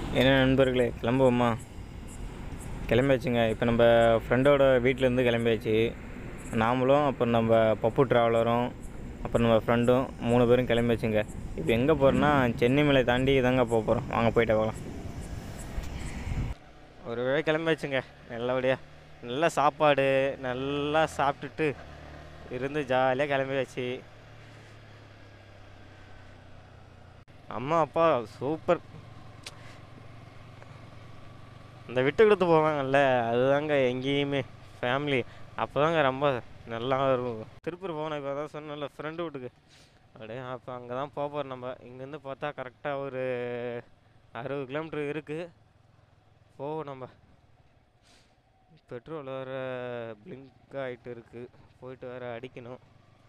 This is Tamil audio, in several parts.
என்ன நண்பர்களே கிளம்புவோமா கிளம்பியாச்சுங்க இப்போ நம்ம ஃப்ரெண்டோட வீட்டிலேருந்து கிளம்பியாச்சு நாமளும் அப்புறம் நம்ம பப்பு ட்ராவலரும் அப்புறம் நம்ம ஃப்ரெண்டும் மூணு பேரும் கிளம்பியாச்சுங்க இப்போ எங்கே போகிறோன்னா சென்னை மலை தாண்டி தாங்க போக போகிறோம் வாங்க போயிட்டு போகலாம் ஒரு வேளை கிளம்பியாச்சுங்க நல்லபடியாக நல்ல சாப்பாடு நல்லா சாப்பிட்டுட்டு இருந்து ஜாலியாக கிளம்பியாச்சு அம்மா அப்பா சூப்பர் இந்த விட்டு கொடுத்து போவாங்கல்ல அதுதாங்க எங்கேயுமே ஃபேமிலி அப்போ தாங்க ரொம்ப நல்லா இருக்கும் திருப்பூர் போகணும் இப்போ தான் சொன்னேன்ல ஃப்ரெண்டு வீட்டுக்கு அப்படியே அப்போ அங்கே தான் போக போகிறோம் நம்ம இங்கேருந்து பார்த்தா கரெக்டாக ஒரு அறுபது கிலோமீட்டர் இருக்குது போவோம் நம்ம பெட்ரோல் வேறு பிளிங்க் ஆகிட்டு இருக்குது போயிட்டு வேறு அடிக்கணும்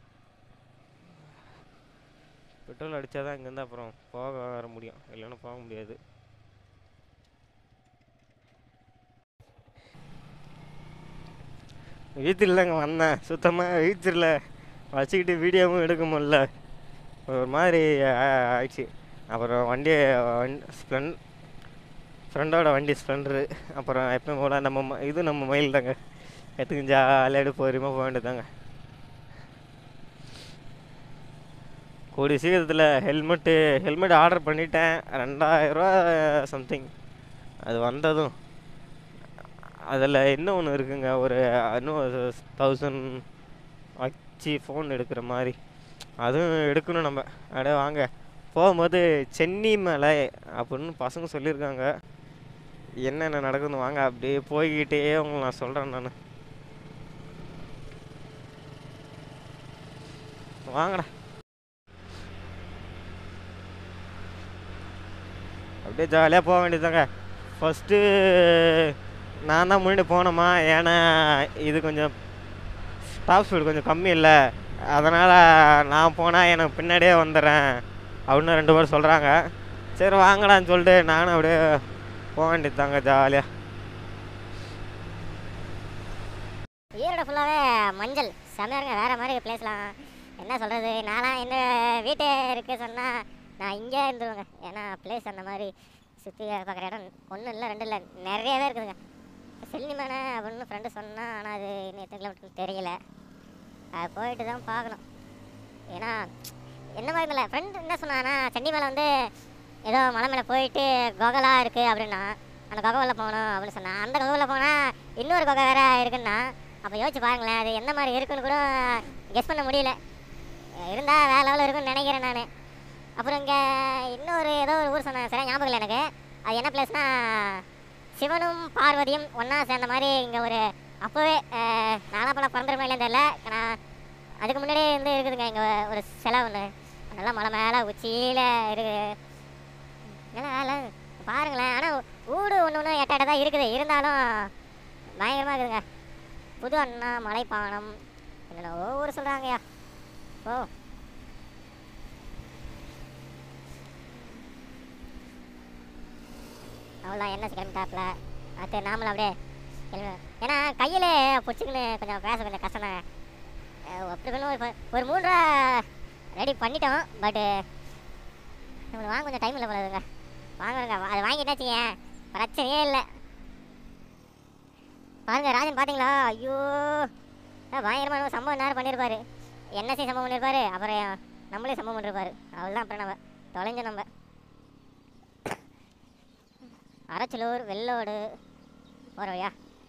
பெட்ரோல் அடித்தா தான் இங்கேருந்து அப்புறம் போக வர முடியும் இல்லைன்னா போக முடியாது வீட்டில் இல்லைங்க வந்தேன் சுத்தமாக வீட்டில் வச்சுக்கிட்டு வீடியோவும் எடுக்க முடியல ஒரு மாதிரி ஆ- ஆயிடுச்சு அப்புறம் வண்டி வண் ஸ்ப்ளெண்ட் ஃப்ரெண்டோட வண்டி ஸ்ப்ளெண்டரு அப்புறம் எப்பயும் போல நம்ம ம- இது நம்ம மயில் தாங்க எத்துக்கு ஜாலியாக எடுப்பு பொறுமையாக போக வேண்டியதாங்க கூடிய சீக்கிரத்தில் ஹெல்மெட்டு ஹெல்மெட் ஆர்டர் பண்ணிட்டேன் ரெண்டாயிரரூவா சம்திங் அது வந்ததும் அதில் இன்னும் ஒன்று இருக்குங்க ஒரு இன்னும் தௌசண்ட் வச்சு ஃபோன் எடுக்கிற மாதிரி அதுவும் எடுக்கணும் நம்ம அப்படியே வாங்க போகும்போது சென்னி மலை அப்படின்னு பசங்க சொல்லியிருக்காங்க என்னென்ன நடக்குதுன்னு வாங்க அப்படியே போய்கிட்டே உங்களுக்கு நான் சொல்கிறேன் நான் வாங்கடா அப்படியே ஜாலியாக போக வேண்டியதாங்க ஃபஸ்ட்டு நான் தான் முன்னாடி போனோமா ஏன்னா இது கொஞ்சம் டாப் ஸ்பீடு கொஞ்சம் கம்மி இல்லை அதனால் நான் போனால் எனக்கு பின்னாடியே வந்துடுறேன் அப்படின்னு ரெண்டு பேரும் சொல்கிறாங்க சரி வாங்கடான்னு சொல்லிட்டு நானும் அப்படியே போக வேண்டியதாங்க ஜாலியாக ஈரோடு ஃபுல்லாகவே மஞ்சள் செம்மையா இருங்க வேறு மாதிரி பிளேஸ்லாம் என்ன சொல்கிறது நான்லாம் என்ன வீட்டே இருக்கு சொன்னால் நான் இங்கே இருந்துருவேங்க ஏன்னா பிளேஸ் அந்த மாதிரி சுற்றி பார்க்குற இடம் ஒன்றும் இல்லை ரெண்டு இல்லை நிறையவே இருக்குதுங்க செல்லிமேனை அப்படின்னு ஃப்ரெண்டு சொன்னால் ஆனால் அது இன்னும் எத்தனை கிலோமீட்டர் தெரியல அது போயிட்டு தான் பார்க்கணும் ஏன்னா என்ன மாதிரி இல்லை ஃப்ரெண்டு என்ன சொன்னான்னா சென்னை மேலே வந்து ஏதோ மலை மேலே போயிட்டு குகலா இருக்குது அப்படின்னா அந்த குகைக்குள்ள போகணும் அப்படின்னு சொன்னான் அந்த குகைக்குள்ள போனால் இன்னொரு குகை வேற இருக்குன்னா அப்போ யோசிச்சு பாருங்களேன் அது எந்த மாதிரி இருக்குன்னு கூட கெஸ் பண்ண முடியல இருந்தால் வேற லெவலில் இருக்குன்னு நினைக்கிறேன் நான் அப்புறம் இங்கே இன்னொரு ஏதோ ஒரு ஊர் சொன்னாங்க சரியா ஞாபகம் இல்லை எனக்கு அது என்ன பிளேஸ்னா சிவனும் பார்வதியும் ஒன்றா சேர்ந்த மாதிரி இங்கே ஒரு அப்போவே நாலாம் பல பிறந்திருக்கோம் இல்லைன்னு தெரியல நான் அதுக்கு முன்னாடியே இருந்து இருக்குதுங்க இங்கே ஒரு சிலை ஒன்று நல்லா மலை மேலே உச்சியில் இருக்குது நல்லா வேலை பாருங்களேன் ஆனால் ஊடு ஒன்று ஒன்று எட்ட எட்ட தான் இருக்குது இருந்தாலும் பயங்கரமாக இருக்குதுங்க புது அண்ணா மலைப்பானம் என்னென்ன ஒவ்வொரு சொல்கிறாங்கய்யா ஓ அவ்வளோ என்ன கிளம்பிட்டாப்புல அடுத்து நாமளும் அப்படியே கிளம்பி ஏன்னா கையில் பிடிச்சிக்கின்னு கொஞ்சம் பேச கொஞ்சம் கஷ்டம் தாங்க அப்படி கொஞ்சம் ஒரு ஒரு மூணு ரூபா ரெடி பண்ணிட்டோம் பட்டு நம்மளுக்கு வாங்க கொஞ்சம் டைம் இல்லை போல இருக்குங்க வாங்குறங்க அது வாங்கிட்டாச்சுங்க பிரச்சனையே இல்லை பாருங்க ராஜன் பார்த்தீங்களா ஐயோ அஹ் பயங்கரமான ஒரு சம்பவம் நேரம் பண்ணியிருப்பாரு என்எஸ்சி சம்பவம் பண்ணியிருப்பாரு அப்புறம் நம்மளே சம்பவம் பண்ணிருப்பாரு அவ்வளோதான் அப்புறம் நம்ம தொலைஞ்ச நம்ம அரச்சலூர் வெள்ளோடு போகிறவையா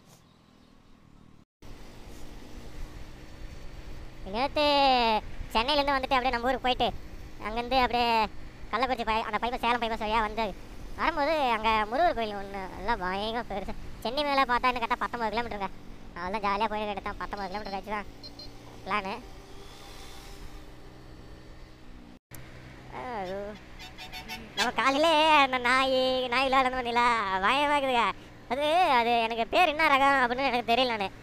நேற்று சென்னையிலேருந்து வந்துட்டு அப்படியே நம்ம ஊருக்கு போயிட்டு அங்கேருந்து அப்படியே கள்ளக்குறிச்சி பை அந்த பைப்பை சேலம் பைப்பை சரியாக வந்து வரும்போது அங்கே முருகர் கோயில் ஒன்று நல்லா பயங்கர பெருசு சென்னை மேலே பார்த்தா என்ன கேட்டால் பத்தொம்பது கிலோமீட்டருங்க அதெல்லாம் ஜாலியாக போய் கேட்டேன் பத்தொம்பது கிலோமீட்டர் கழிச்சு தான் பிளானு நம்ம காலையிலே அந்த நாய் நாய் விளையாடணும் வந்தீங்களா பயமாக இருக்குதுங்க அது அது எனக்கு பேர் என்ன ரகம் அப்படின்னு எனக்கு தெரியல நான்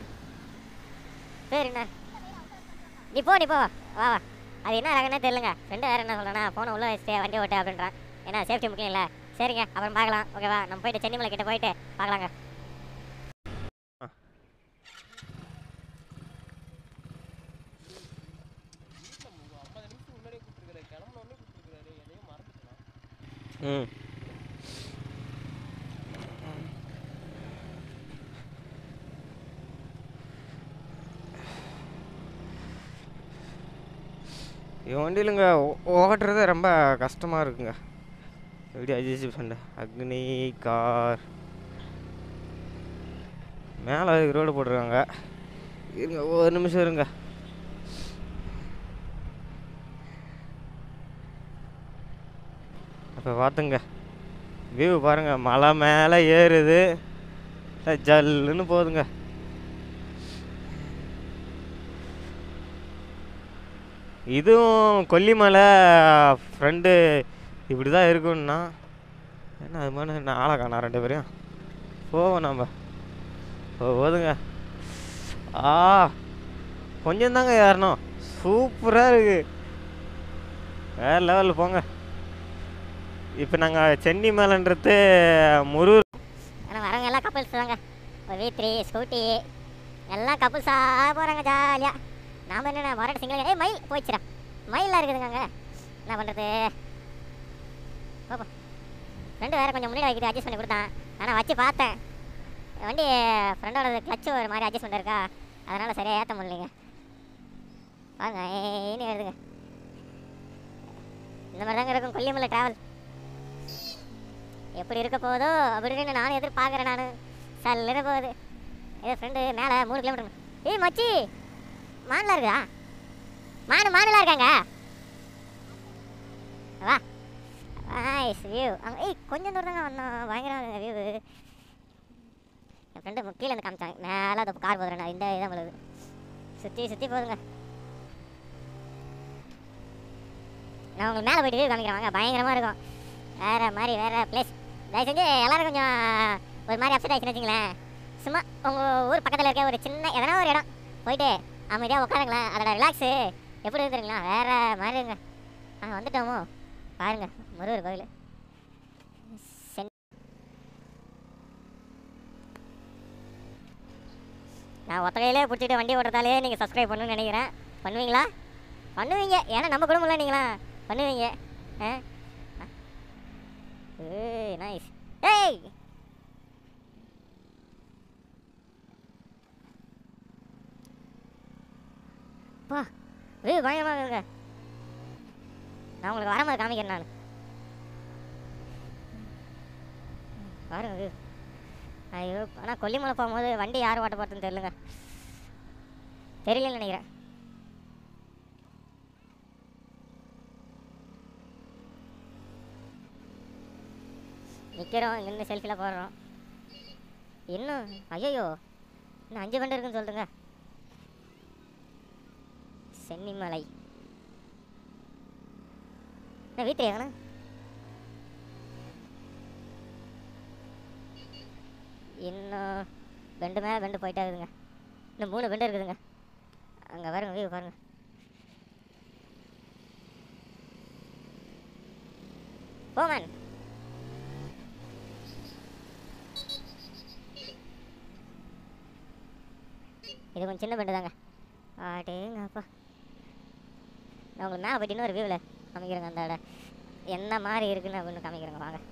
பேர் என்ன நீ போ நீ போ வா வா அது என்ன ரகம்னே தெரியலங்க ஃப்ரெண்டு வேறு என்ன சொல்கிறேன்னா போன உள்ளே வச்சுட்டு வண்டி ஓட்டு அப்படின்றான் ஏன்னா சேஃப்டி முக்கியம் இல்லை சரிங்க அப்புறம் பார்க்கலாம் ஓகேவா நம்ம போயிட்டு சென்னிமலை கிட்ட போயிட்டு பார்க்கலாங்க ம் என் வண்டியிலங்க ஓ- ஓட்டுறது ரொம்ப கஷ்டமாக இருக்குங்க எப்படி அஜித் சண்டை அக்னி கார் மேலே ரோடு போட்டிருக்காங்க இருங்க ஒரு நிமிஷம் இருங்க அப்போ பார்த்துங்க வியூ பாருங்க மலை மேலே ஏறுது அஹ் ஜல்லுன்னு போகுதுங்க இதுவும் கொல்லிமலை ஃப்ரெண்டு இப்படி தான் இருக்குன்னா என்ன அது மாதிரி நான் ஆளை காணா ரெண்டு பேரையும் போவோம் நம்ம போ- போதுங்க ஆ கொஞ்சம் தாங்க ஏறணும் சூப்பராக இருக்கு வேற லெவலில் போங்க இப்போ நாங்கள் சென்னி மேலன்றது முருகர் ஆனால் வரவங்க எல்லாம் கப்பல்ஸ் தாங்க ஒரு வி த்ரீ ஸ்கூட்டி எல்லாம் கப்பல்ஸாக போகிறாங்க ஜாலியாக நாம் என்னென்ன மொரட்டு சிங்கிள் ஏய் மயில் போயிடுச்சுடா மயிலாம் இருக்குதுங்க அங்கே என்ன பண்ணுறது பாப்பா ஃப்ரெண்டு வேறு கொஞ்சம் முன்னாடி வைக்கிட்டு அட்ஜஸ்ட் பண்ணி கொடுத்தான் ஆனால் வச்சு பார்த்தேன் வண்டி ஃப்ரெண்டோட கிளச்சு ஒரு மாதிரி அட்ஜஸ்ட் பண்ணிருக்கா அதனால் சரியாக ஏற்ற முடியலைங்க பாருங்க ஏன்னு எழுதுங்க இந்த மாதிரி தாங்க இருக்கும் கொல்லிமலை ட்ராவல் எப்படி இருக்க போதோ அப்படின்னு நானும் எதிர்பார்க்குறேன் நான் சல்லுன்னு போகுது ஏதோ ஃப்ரெண்டு மேலே மூணு கிலோமீட்டர் ஏய் மச்சி மான்லாம் இருக்குதா மானு மானுலாம் இருக்காங்க வா நைஸ் வியூ அங்கே ஏய் கொஞ்சம் தூரம் தாங்க வந்தோம் பயங்கர வியூ என் ஃப்ரெண்டு கீழே இருந்து காமிச்சாங்க மேலே அந்த கார் போதுறேன் இந்த இதான் போகுது சுற்றி சுற்றி போகுதுங்க நான் உங்களுக்கு மேலே போயிட்டு வியூ காமிக்கிறேன் வாங்க பயங்கரமாக இருக்கும் வேற மாதிரி வேற பிளேஸ் தயவு செஞ்சு எல்லாரும் கொஞ்சம் ஒரு மாதிரி அப்செட் ஆயிடுச்சுன்னு வச்சுங்களேன் சும்மா உங்கள் ஊர் பக்கத்தில் இருக்க ஒரு சின்ன எதனா ஒரு இடம் போயிட்டு அமைதியாக உட்காருங்களேன் அதோட ரிலாக்ஸு எப்படி இருக்குங்களா வேற மாதிரி இருங்க ஆ வந்துட்டோமோ பாருங்க முருகர் கோயில் சென் நான் ஒத்த கையிலே பிடிச்சிட்டு வண்டி ஓட்டுறதாலே நீங்கள் சப்ஸ்கிரைப் பண்ணணும்னு நினைக்கிறேன் பண்ணுவீங்களா பண்ணுவீங்க ஏன்னா நம்ம குடும்பம்ல நீங்களா பண்ணுவீங்க ஆ ஏய் நைஸ் ஏய் பா ஏய் பயங்கரமாக இருங்க நான் உங்களுக்கு வரும்போது காமிக்கிறேன் நான் பாருங்க view. ஐயோ ஆனால் கொல்லிமலை போகும்போது வண்டி யார் ஓட்ட போகிறதுன்னு தெரியலங்க தெரியலன்னு நினைக்கிறேன் நிற்கிறோம் இங்கேருந்து செல்ஃபியில் போடுறோம் இன்னும் ஐயோ இன்னும் அஞ்சு பண்டு இருக்குன்னு சொல்லுங்க சென்னிமலை என்ன வீட்டு எங்கண்ணா இன்னும் பெண்டு மேலே பெண்டு போயிட்டே இருக்குதுங்க இன்னும் மூணு பெண்டு இருக்குதுங்க அங்கே பாருங்க வியூ பாருங்க போமன் இது கொஞ்சம் சின்ன பெண்டு தாங்க ஆட்டேங்கப்பா நான் உங்களுக்கு மேலே போயிட்டு இன்னொரு வியூவில் காமிக்கிறேங்க அந்த இடம் என்ன மாதிரி இருக்குன்னு அப்படின்னு காமிக்கிறேங்க வாங்க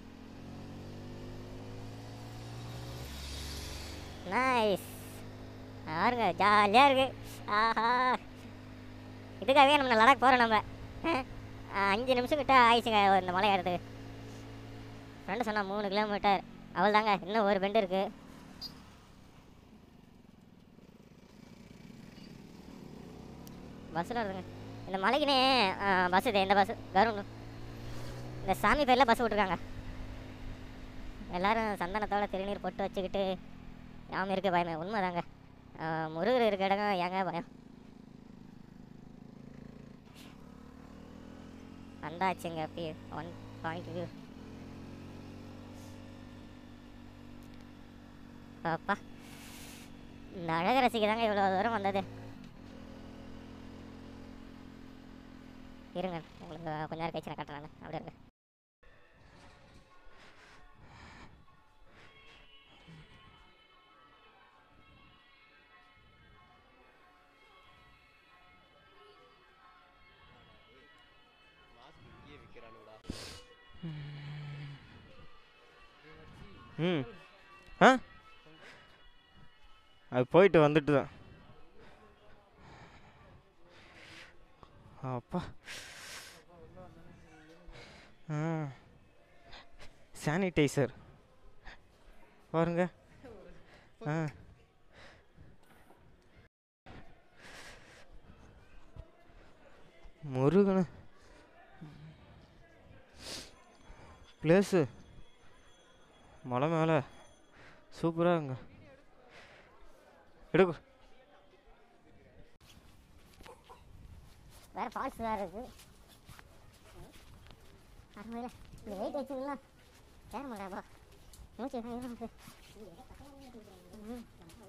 நைஸ் பாருங்க ஜாலியாக இருக்கு ஆஹா இதுக்காகவே நம்ம லடாக் போகிறோம் நம்ம அஹ், அஞ்சு நிமிஷம் கிட்ட ஆயிடுச்சுங்க இந்த மலை ஏறதுக்கு ஃப்ரெண்டு சொன்னா மூணு கிலோமீட்டர் அவள் தாங்க இன்னும் ஒரு பெண்டு இருக்குது பஸ்ஸில் வருதுங்க இந்த மலைக்குனே பஸ் இது இந்த பஸ் கருண் இந்த சாமி பேரில் பஸ் விட்ருக்காங்க எல்லாரும் சந்தனத்தோட திருநீர் பொட்டு வச்சுக்கிட்டு யாம இருக்க பயமே உண்மைதாங்க ஆஹ் முருகர் இருக்க இடம் ஏங்க பயம் வந்தாச்சுங்க அப்படி ஒன் பாயிண்ட் வியூ அப்பா இந்த அழக ரசிக்க தாங்க இவ்வளோ தூரம் வந்தது இருங்க உங்களுக்கு கொஞ்ச நேரம் கழிச்சு நான் காட்டுறேன் நான். அப்படியே இருங்க ம் ஆ அது போயிட்டு வந்துட்டு தான் அப்பா ஆ சானிடைசர் பாருங்க ஆ முருகனு பிளேஸு மலை மேலே சூப்பராக இருங்க எடுக்கு வேற ஃபால்ஸ் வேற இருக்கு அருமையில இந்த வெயிட் வச்சுங்களா சேர முடியாப்பா மூச்சு வாங்கி நமக்கு ம்.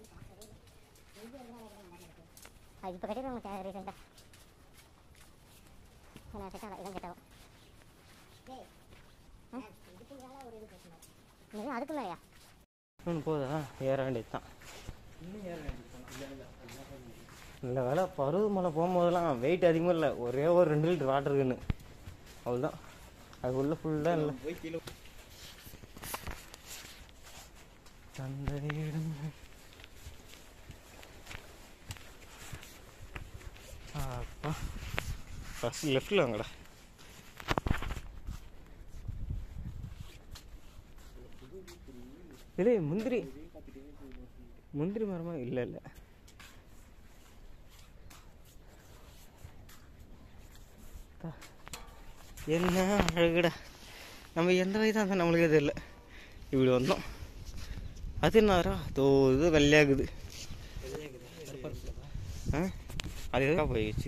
அது இப்போ கட்டிடுவாங்க ரீசெண்டாக நான் செட்டாக இதான் செட்டாகும் இது அதுக்கு மேலையா இன்னும் போதா ஏற வேண்டியது தான் இல்லை வேலை பருவமலை போகும்போதெல்லாம் வெயிட் அதிகமாக இல்லை ஒரே ஒரு ரெண்டு லிட்டர் வாட்டர் இருக்குன்னு அவ்வளோதான் அதுக்குள்ளே ஃபுல்லாக இல்லை தந்தையிடம் அப்பா ஃபஸ்ட் லெஃப்டில் வாங்கடா இல்லை முந்திரி முந்திரி மரமா இல்லை இல்லை தா- என்ன அழகுடா நம்ம எந்த வயதாக இருந்தால் நம்மளுக்கே தெரியல இப்படி வந்தோம் அது என்னடா தோ இது வெள்ளையாகுது ஆ அது எதுக்காக போயிடுச்சு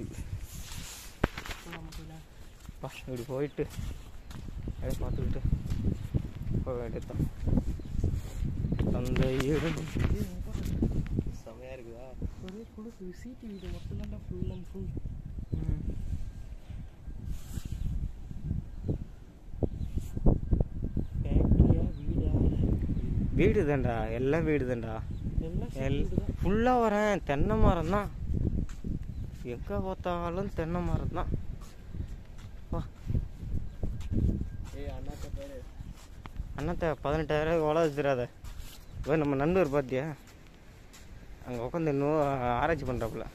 பா இப்படி போயிட்டு அப்படியே பார்த்துக்கிட்டு போக வேண்டியதுதான் தந்தையிடம் செமையா இருக்குதா ஒரே குளிர் சீட்டு வீடு மட்டும் தான் ஃபுல் அண்ட் ஃபுல் வீடு தான்டா எல்லாம் வீடு தான்டா எல்லாம் எல் ஃபுல்லாக வரேன் தென்னை மரம் தான் எங்கே பார்த்தாலும் தென்னை மரம் தான் ஏய் அண்ணாத்த பேரு அண்ணாத்த பதினெட்டாயிரம் உழ வச்சிடாத இப்போ நம்ம நண்பர் பார்த்தியா அங்கே உட்காந்து இன்னும் ஆராய்ச்சி பண்ணுறாப்புல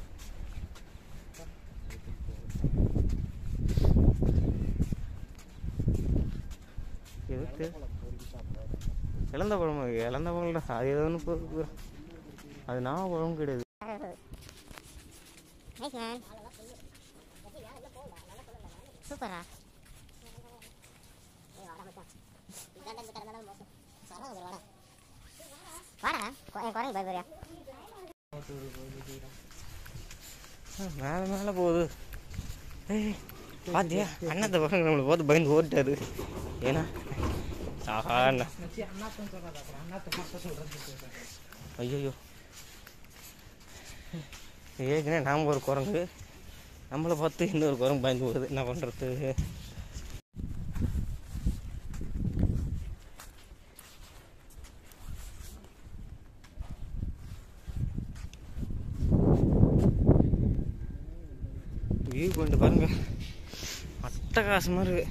எதுக்கு பொறுக்கி சாப்பிட்றாரு இழந்த பழம் இழந்த பழம்டா அது ஏதோ ஒன்று போகுது அது நான் பழம் கிடையாது நைஸ் மேன் சூப்பரா வாடா கொ- என் குரங்கு பயப்படுறியா மேலே மேலே போகுது ஏய் பாத்தியா அண்ணாத்த பசங்க நம்மளை பார்த்து பயந்து ஓட்டாரு ஏன்னா ஆஹா அண்ணா ஐயோ ஏற்கனவே நாம் ஒரு குரங்கு நம்மளை பார்த்து இன்னொரு குரங்கு பயந்து போகுது என்ன பண்ணுறது வியூ கொண்டு பாருங்க அட்டகாசமாக இருக்கு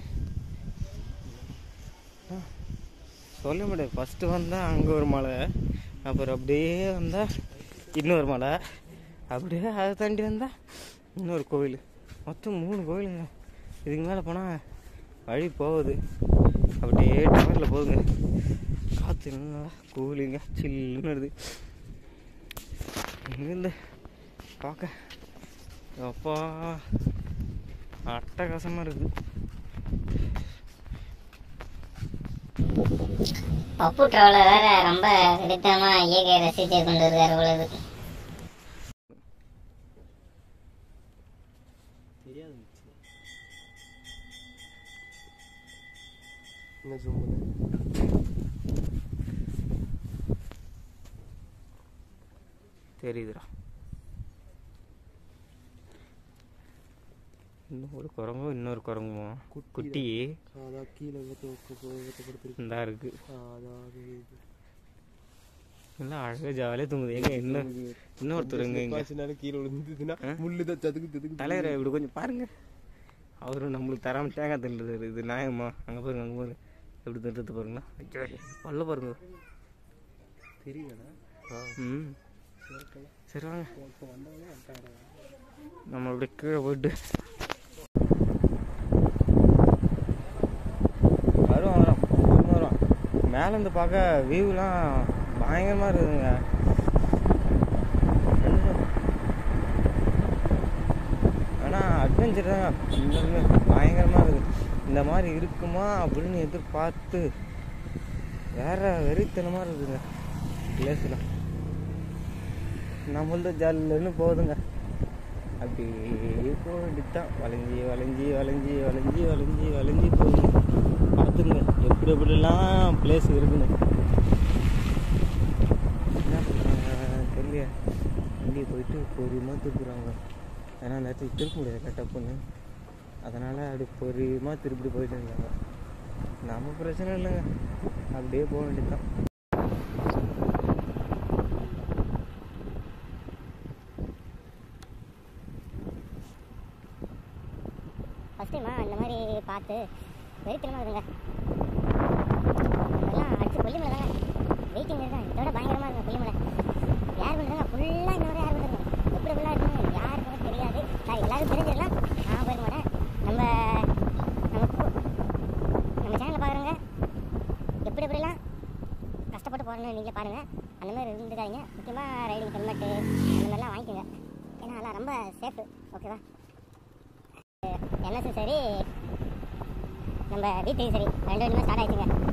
ஆ, சொல்ல முடியாது ஃபஸ்ட்டு வந்தால் அங்கே ஒரு மலை அப்புறம் அப்படியே வந்தால் இன்னொரு மலை அப்படியே அதை தாண்டி வந்தால் இன்னொரு கோவில் மொத்தம் மூணு கோவிலுங்க இதுக்கு மேலே போனால் வழி போகுது அப்படியே டவரில் போகுங்க காற்று நல்லா கூலிங்க சில்லுன்னு வருது இங்கேருந்து பார்க்க அப்பா அட்டகாசமாக இருக்குது பப்பு ட்ரோல வேற ரொம்ப விருத்தமா இயற்கையை ரசித்து கொண்டு இருக்காரு பொழுது தெரியாது என்ன ஜூம் பண்ணு தெரியுதுடா இன்னும் ஒரு குரங்கும் இன்னொரு குரங்கும் குட்டி அதான் கீழே வெத்தப்படுத்திருக்கு இந்தா இருக்கு அதான் அது இது. நல்லா அழகாக ஜாலியாக தூங்குது எங்க இன்னும் இன்னொருத்தர் எங்க இங்க பாசினால கீழே விழுந்ததுன்னா ஆ? முள்ளு தான் சதுக்கு சதுக்கு தலைவரை இப்படி கொஞ்சம் பாருங்க அவரும் நம்மளுக்கு தராம தேங்காய் தின்னுறாரு இது நியாயமா அங்கே பாருங்க அங்கே பாருங்க எப்படி தின்றது பாருங்களா ஐயோ, பல்ல பாருங்க தெரியலடா ஆ ம் சரி சரி வாங்க இப்போ வந்தவனே வந்துட்டாடா நம்ம அப்படியே கீழே போயிட்டு மேலேருந்து பார்க்க வியூலாம் பயங்கரமாக இருக்குதுங்க ஆனால் அட்வென்ச்சர் தான் இன்னுமே பயங்கரமாக இருக்குது இந்த மாதிரி இருக்குமா அப்படின்னு எதிர்பார்த்து வேற வெறித்தனமாக இருக்குதுங்க பிளேஸ்லாம் நம்மள்த ஜல்லுன்னு போகுதுங்க அப்படியே போக வேண்டியதுதான் வளைஞ்சி வளைஞ்சி வளைஞ்சி வளைஞ்சி வளைஞ்சி வளைஞ்சி போகுது பார்த்துங்க எப்படி எப்படிலாம் பிளேஸ் இருக்குன்னு என்ன பண்ணுறாங்க தெரியல வண்டியை போயிட்டு பொறுமையாக திருப்புறாங்க ஏன்னா அந்த இடத்துக்கு திருப்ப முடியாது கட்டப்புன்னு அதனால் அப்படி பொறுமையாக திருப்பி போயிட்டு இருந்தாங்க நம்ம பிரச்சனை இல்லைங்க அப்படியே போக வேண்டியதுதான் ஃபஸ்ட் டைமா இந்த மாதிரி பார்த்து வெறித்தனமாக இருக்குங்க இதெல்லாம் அடிச்சு கொல்லிமலை தாங்க வெயிட்டிங் இருக்காங்க இதோட பயங்கரமாக இருக்கும் கொல்லிமலை யார் பண்ணுறாங்க ஃபுல்லாக இந்த மாதிரி யார் பண்ணுறாங்க எப்படி ஃபுல்லாக இருக்குங்க யாருக்கும் தெரியாது நான் எல்லாரும் தெரிஞ்சிடலாம் நான் போயிருக்க மாட்டேன் நம்ம நம்ம கு- நம்ம சேனலில் பார்க்குறவங்க எப்படி எப்படிலாம் கஷ்டப்பட்டு போகிறேன்னு நீங்களே பாருங்கள் அந்த மாதிரி இருந்துக்காதீங்க முக்கியமாக ரைடிங் ஹெல்மெட்டு அந்த மாதிரிலாம் வாங்கிக்கோங்க ஏன்னா அதெல்லாம் ரொம்ப சேஃபு ஓகேவா என்எஸும் சரி நம்ம வீட்டுக்கும் சரி ரெண்டு ரெண்டுமே ஸ்டார்ட் ஆயிடுச்சுங்க